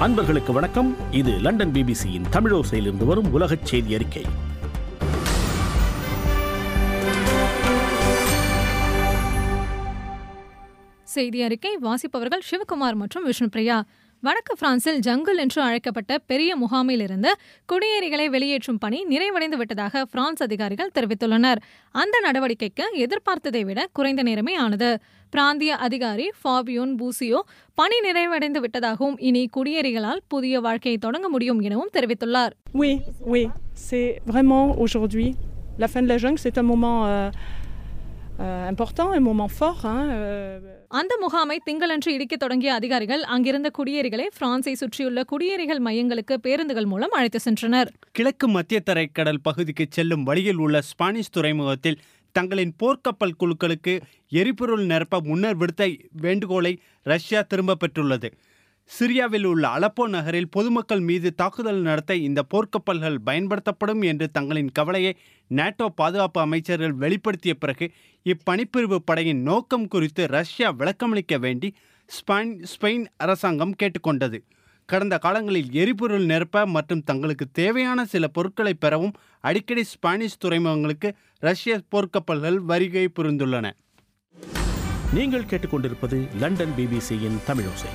அன்பர்களுக்கு வணக்கம் இது லண்டன் பிபிசியின் தமிழோசையிலிருந்து வரும் உலகச் செய்தி அறிக்கை செய்தி அறிக்கை வாசிப்பவர்கள் சிவகுமார் மற்றும் விஷ்ணுபிரியா வடக்கு பிரான்சில் ஜங்குல் என்று அழைக்கப்பட்ட பெரிய முகாமில் இருந்து குடியேறிகளை வெளியேற்றும் பணி நிறைவடைந்து விட்டதாக பிரான்ஸ் அதிகாரிகள் தெரிவித்துள்ளனர் அந்த நடவடிக்கைக்கு எதிர்பார்த்ததை விட குறைந்த நேரமே ஆனது பிராந்திய அதிகாரி ஃபாபியோன் பூசியோ பணி நிறைவடைந்து விட்டதாகவும் இனி குடியேறிகளால் புதிய வாழ்க்கையை தொடங்க முடியும் எனவும் தெரிவித்துள்ளார் Oui, oui, c'est vraiment aujourd'hui. La fin de la jungle, c'est un moment euh, euh, important, un moment fort. Hein, euh, அந்த முகாமை திங்களன்று இடிக்கத் தொடங்கிய அதிகாரிகள் அங்கிருந்த குடியேறிகளை பிரான்சை சுற்றியுள்ள குடியேறிகள் மையங்களுக்கு பேருந்துகள் மூலம் அழைத்து சென்றனர் கிழக்கு மத்திய தரைக்கடல் பகுதிக்கு செல்லும் வழியில் உள்ள ஸ்பானிஷ் துறைமுகத்தில் தங்களின் போர்க்கப்பல் குழுக்களுக்கு எரிபொருள் நிரப்ப முன்னர் விடுத்த வேண்டுகோளை ரஷ்யா திரும்ப பெற்றுள்ளது சிரியாவில் உள்ள அலப்போ நகரில் பொதுமக்கள் மீது தாக்குதல் நடத்த இந்த போர்க்கப்பல்கள் பயன்படுத்தப்படும் என்று தங்களின் கவலையை நேட்டோ பாதுகாப்பு அமைச்சர்கள் வெளிப்படுத்திய பிறகு இப்பணிப்பிரிவு படையின் நோக்கம் குறித்து ரஷ்யா விளக்கமளிக்க வேண்டி ஸ்பான் ஸ்பெயின் அரசாங்கம் கேட்டுக்கொண்டது கடந்த காலங்களில் எரிபொருள் நிரப்ப மற்றும் தங்களுக்கு தேவையான சில பொருட்களை பெறவும் அடிக்கடி ஸ்பானிஷ் துறைமுகங்களுக்கு ரஷ்ய போர்க்கப்பல்கள் வருகை புரிந்துள்ளன நீங்கள் கேட்டுக்கொண்டிருப்பது லண்டன் பிபிசியின் தமிழோசை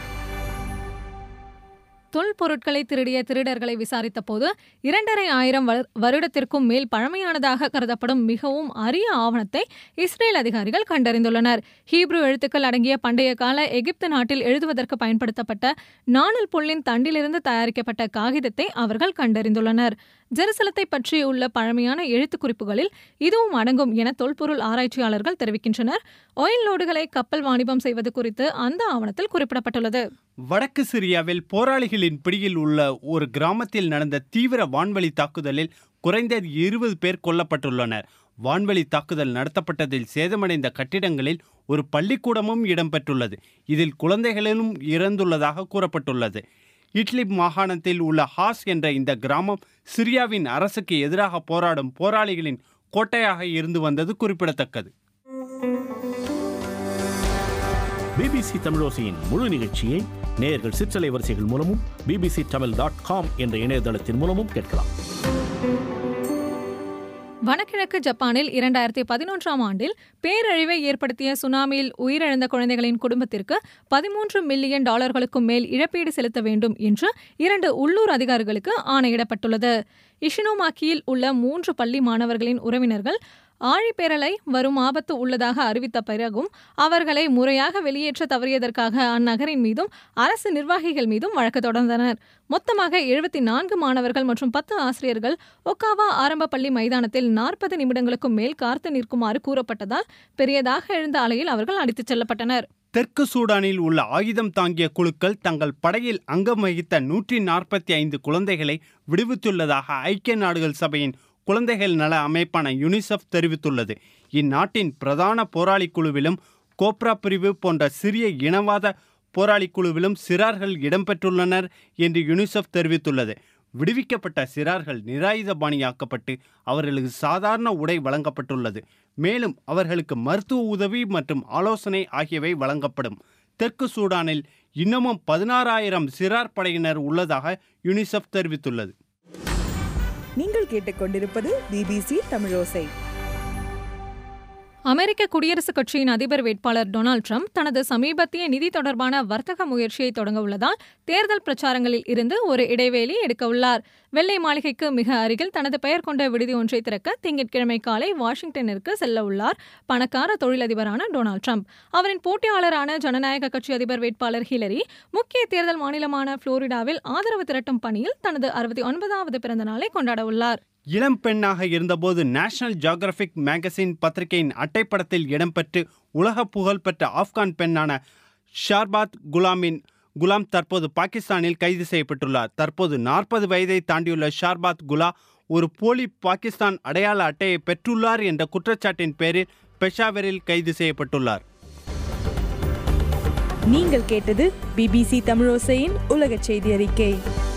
தொல்பொருட்களை திருடிய திருடர்களை விசாரித்த போது இரண்டரை ஆயிரம் வரு- வருடத்திற்கும் மேல் பழமையானதாக கருதப்படும் மிகவும் அரிய ஆவணத்தை இஸ்ரேல் அதிகாரிகள் கண்டறிந்துள்ளனர் ஹீப்ரு எழுத்துக்கள் அடங்கிய பண்டைய கால எகிப்து நாட்டில் எழுதுவதற்கு பயன்படுத்தப்பட்ட நாணல் புல்லின் தண்டிலிருந்து தயாரிக்கப்பட்ட காகிதத்தை அவர்கள் கண்டறிந்துள்ளனர் ஜெருசலத்தை பற்றியுள்ள பழமையான எழுத்துக் குறிப்புகளில் இதுவும் அடங்கும் என தொல்பொருள் ஆராய்ச்சியாளர்கள் தெரிவிக்கின்றனர் ஆயில் லோடுகளை கப்பல் வாணிபம் செய்வது குறித்து அந்த ஆவணத்தில் குறிப்பிடப்பட்டுள்ளது வடக்கு சிரியாவில் போராளிகளின் பிடியில் உள்ள ஒரு கிராமத்தில் நடந்த தீவிர வான்வழி தாக்குதலில் குறைந்தது இருபது பேர் கொல்லப்பட்டுள்ளனர் வான்வழி தாக்குதல் நடத்தப்பட்டதில் சேதமடைந்த கட்டிடங்களில் ஒரு பள்ளிக்கூடமும் இடம்பெற்றுள்ளது இதில் குழந்தைகளிலும் இறந்துள்ளதாக கூறப்பட்டுள்ளது இட்லிப் மாகாணத்தில் உள்ள ஹாஸ் என்ற இந்த கிராமம் சிரியாவின் அரசுக்கு எதிராக போராடும் போராளிகளின் கோட்டையாக இருந்து வந்தது குறிப்பிடத்தக்கது பிபிசி தமிழோசையின் முழு நிகழ்ச்சியை நேயர்கள் சிற்றலை வரிசைகள் மூலமும் பிபிசி தமிழ் டாட் காம் என்ற இணையதளத்தின் மூலமும் கேட்கலாம் வடகிழக்கு ஜப்பானில் இரண்டாயிரத்தி பதினொன்றாம் ஆண்டில் பேரழிவை ஏற்படுத்திய சுனாமியில் உயிரிழந்த குழந்தைகளின் குடும்பத்திற்கு பதிமூன்று மில்லியன் டாலர்களுக்கும் மேல் இழப்பீடு செலுத்த வேண்டும் என்று இரண்டு உள்ளூர் அதிகாரிகளுக்கு ஆணையிடப்பட்டுள்ளது இஷினோமாக்கியில் உள்ள மூன்று பள்ளி மாணவர்களின் உறவினர்கள் ஆழிப்பேரலை வரும் ஆபத்து உள்ளதாக அறிவித்த பிறகும் அவர்களை முறையாக வெளியேற்ற தவறியதற்காக அந்நகரின் மீதும் அரசு நிர்வாகிகள் மீதும் வழக்கு தொடர்ந்தனர் மொத்தமாக எழுபத்தி நான்கு மாணவர்கள் மற்றும் பத்து ஆசிரியர்கள் ஒக்காவா ஆரம்ப பள்ளி மைதானத்தில் நாற்பது நிமிடங்களுக்கும் மேல் காத்து நிற்குமாறு கூறப்பட்டதால் பெரியதாக எழுந்த அலையில் அவர்கள் அடித்துச் செல்லப்பட்டனர் தெற்கு சூடானில் உள்ள ஆயுதம் தாங்கிய குழுக்கள் தங்கள் படையில் அங்கம் வகித்த நூற்றி நாற்பத்தி ஐந்து குழந்தைகளை விடுவித்துள்ளதாக ஐக்கிய நாடுகள் சபையின் குழந்தைகள் நல அமைப்பான யுனிசெஃப் தெரிவித்துள்ளது இந்நாட்டின் பிரதான போராளி குழுவிலும் கோப்ரா பிரிவு போன்ற சிறிய இனவாத போராளி குழுவிலும் சிறார்கள் இடம்பெற்றுள்ளனர் என்று யுனிசெஃப் தெரிவித்துள்ளது விடுவிக்கப்பட்ட சிறார்கள் நிராயுதபாணியாக்கப்பட்டு அவர்களுக்கு சாதாரண உடை வழங்கப்பட்டுள்ளது மேலும் அவர்களுக்கு மருத்துவ உதவி மற்றும் ஆலோசனை ஆகியவை வழங்கப்படும் தெற்கு சூடானில் இன்னமும் பதினாறாயிரம் சிறார் படையினர் உள்ளதாக யுனிசெஃப் தெரிவித்துள்ளது நீங்கள் கேட்டுக்கொண்டிருப்பது பிபிசி தமிழோசை அமெரிக்க குடியரசுக் கட்சியின் அதிபர் வேட்பாளர் டொனால்ட் ட்ரம்ப் தனது சமீபத்திய நிதி தொடர்பான வர்த்தக முயற்சியை தொடங்க உள்ளதால் தேர்தல் பிரச்சாரங்களில் இருந்து ஒரு இடைவேளை எடுக்க உள்ளார் வெள்ளை மாளிகைக்கு மிக அருகில் தனது பெயர் கொண்ட விடுதி ஒன்றை திறக்க திங்கட்கிழமை காலை வாஷிங்டனிற்கு செல்ல உள்ளார் பணக்கார தொழிலதிபரான டொனால்ட் ட்ரம்ப் அவரின் போட்டியாளரான ஜனநாயக கட்சி அதிபர் வேட்பாளர் ஹிலரி முக்கிய தேர்தல் மாநிலமான புளோரிடாவில் ஆதரவு திரட்டும் பணியில் தனது அறுபத்தி ஒன்பதாவது பிறந்த நாளை கொண்டாட உள்ளார் இளம் பெண்ணாக இருந்தபோது நேஷனல் ஜியாகிரபிக் மேகசின் பத்திரிகையின் அட்டைப்படத்தில் இடம்பெற்று உலக புகழ்பெற்ற ஆப்கான் பெண்ணான ஷார்பாத் குலாமின் குலாம் தற்போது பாகிஸ்தானில் கைது செய்யப்பட்டுள்ளார் தற்போது நாற்பது வயதை தாண்டியுள்ள ஷார்பாத் குலா ஒரு போலி பாகிஸ்தான் அடையாள அட்டையை பெற்றுள்ளார் என்ற குற்றச்சாட்டின் பேரில் பெஷாவரில் கைது செய்யப்பட்டுள்ளார் நீங்கள் கேட்டது பிபிசி தமிழோசையின் உலகச் செய்தி அறிக்கை